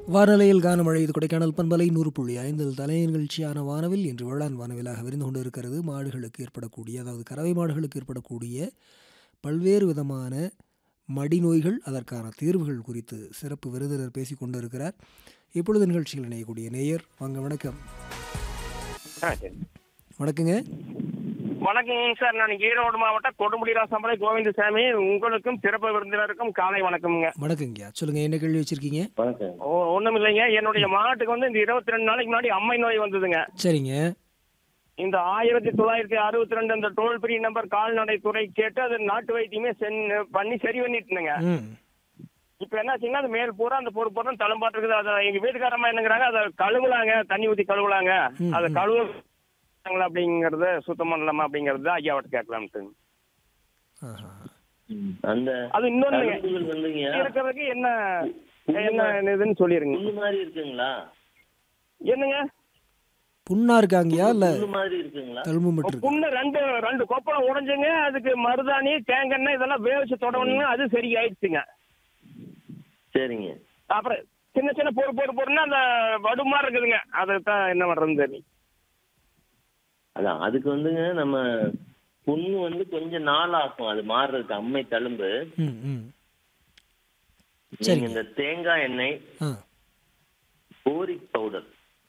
வானலையில் கானமழை இது கொடைக்கானல் பண்பலை நூறு புள்ளி ஐந்தில் தலை நிகழ்ச்சியான வானவில் இன்று வேளாண் வானவிலாக விரிந்து கொண்டு இருக்கிறது மாடுகளுக்கு ஏற்படக்கூடிய அதாவது கறவை மாடுகளுக்கு ஏற்படக்கூடிய பல்வேறு விதமான மடி நோய்கள் அதற்கான தீர்வுகள் குறித்து சிறப்பு விருந்தினர் பேசிக் கொண்டிருக்கிறார் இப்பொழுது நிகழ்ச்சியில் இணையக்கூடிய நேயர் வாங்க வணக்கம் ஆ சரி வணக்கங்க வணக்கங்க சார் நான் ஈரோடு மாவட்டம் கொடுமுடி ராசம்பளை கோவிந்தசாமி உங்களுக்கும் சிறப்பு விருந்தினருக்கும் காலை வணக்கம்ங்க வணக்கங்கய்யா சொல்லுங்க என்ன கேள்வி வச்சிருக்கீங்க வணக்கம் ஒன்றும் இல்லைங்க என்னுடைய மாட்டுக்கு வந்து இந்த இருபத்தி ரெண்டு நாளைக்கு முன்னாடி அம்மை நோய் வந்ததுங்க சரிங்க இந்த ஆயிரத்தி தொள்ளாயிரத்தி அறுபத்தி ரெண்டு அந்த டோல் ஃப்ரீ நம்பர் கால்நடை துறை கேட்டு அது நாட்டு வைத்தியமே சென் பண்ணி சரி பண்ணிட்டுங்க ம் இப்போ என்னாச்சுங்கன்னா அது மேல் பூரா அந்த பொறுப்பு பூரா தளம்பாட்டு இருக்குது அதை எங்க வீட்டுக்காரம்மா என்னங்கிறாங்க அதை கழுவுலாங்க தண்ணி ஊற்றி கழுவுலாங்க ம், அதை ம். கழுவ அப்படிங்கறத சுத்தம் பண்ணலாமா அப்படிங்கறது ஐயாவட்ட கேட்கலாம்ட்டு ஆஹா அந்த அது இன்னொன்னுங்க தழும்புகள் வந்துங்க இருக்கிறதுக்கு என்ன என்ன இதுன்னு சொல்லிருங்க புண்ணு மாதிரி இருக்குங்களா என்னங்க புண்ணா இருக்காங்கய்யா இல்ல புண்ணு மாதிரி இருக்குங்களா தழும்பு மட்டும் இருக்கு புண்ணு ரெண்டு ரெண்டு கொப்பளம் உடைஞ்சுங்க அதுக்கு மருதாணி தேங்காய் இதெல்லாம் வேவிச்சு தொடவணுங்க அது சரி ஆயிடுச்சுங்க சரிங்க அப்புறம் சின்ன சின்ன பொறு பொறு பொருன்னா அந்த வடு மாதிரி இருக்குதுங்க அதை தான் என்ன பண்றதுன்னு தெரியும் அதான் அதுக்கு வந்துங்க நம்ம புண்ணு வந்து கொஞ்சம் நாள் ஆகும் அது மாறுறதுக்கு அம்மை தழும்பு ம் ம் நீங்க சரிங்க. இந்த தேங்காய் எண்ணெய் ஆ போரிக் பவுடர்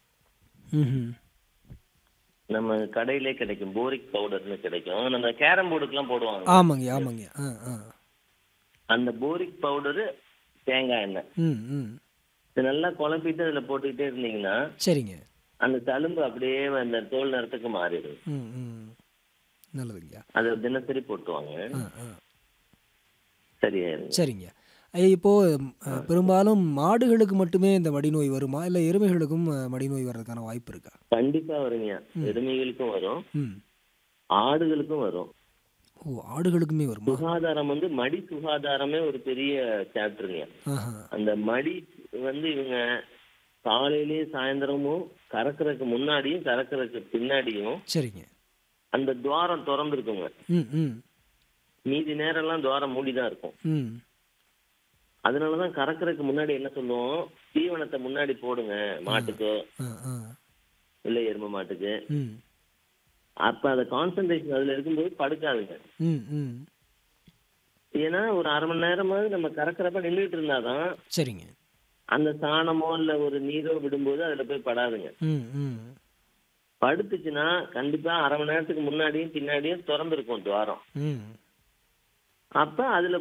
ம் நம்ம கடையிலே கிடைக்கும் போரிக் பவுடர்னு கிடைக்கும் நம்ம கேரம் போர்டுக்கெல்லாம் போடுவாங்க ஆமாங்க ஆமாங்க ஆ ஆ அந்த போரிக் பவுடரு தேங்காய் எண்ணெய் ம் ம் இது நல்லா குழப்பிட்டு அதுல போட்டுக்கிட்டே இருந்தீங்கன்னா சரிங்க அந்த தழும்பு அப்படியே அந்த தோல் நிறத்துக்கு மாறிடும் ம் ம் நல்லதுங்கய்யா அதை தினசரி போட்டுவாங்க ஆ ஆ சரியாயிருங்க சரிங்க ஐயா, இப்போ ம், அ, பெரும்பாலும் மாடுகளுக்கு மட்டுமே இந்த மடிநோய் வருமா இல்லை எருமைகளுக்கும் அ, மடிநோய் வர்றதுக்கான வாய்ப்பு இருக்கா கண்டிப்பா வருங்க எருமைகளுக்கும் வரும் ம் ஆடுகளுக்கும் வரும் ஓ ஆடுகளுக்குமே வருமா சுகாதாரம் வந்து மடி சுகாதாரமே ஒரு பெரிய சாப்டருங்க ஆஹா அந்த மடி வந்து இவங்க காலையிலயும் சாயந்தரமும் கறக்கறதுக்கு முன்னாடியும் கறக்கறதுக்கு பின்னாடியும் சரிங்க அந்த துவாரம் திறந்துருக்குங்க ம் ம் மீதி நேரம்லாம் துவாரம் மூடிதான் இருக்கும் ம் அதனாலதான் கறக்கறதுக்கு முன்னாடி என்ன சொல்லுவோம் தீவனத்தை முன்னாடி போடுங்க மாட்டுக்கோ ஆ ஆ இல்லை எருமை மாட்டுக்கு ம் அப்ப அந்த கான்சென்ட்ரேஷன் அதுல இருக்கும்போது படுக்காதுங்க ம் ம் ஏன்னா ஒரு அரை மணி நேரமாவது நம்ம கறக்கிறப்ப நின்றுட்டு இருந்தாதான் சரிங்க அந்த சாணமோ இல்ல ஒரு நீரோ விடும்போது அதுல போய் படாதுங்க ம் ம் படுத்துச்சுன்னா கண்டிப்பா அரை மணி நேரத்துக்கு முன்னாடியும் பின்னாடியும் திறந்திருக்கும் துவாரம் ம் அப்ப அதுல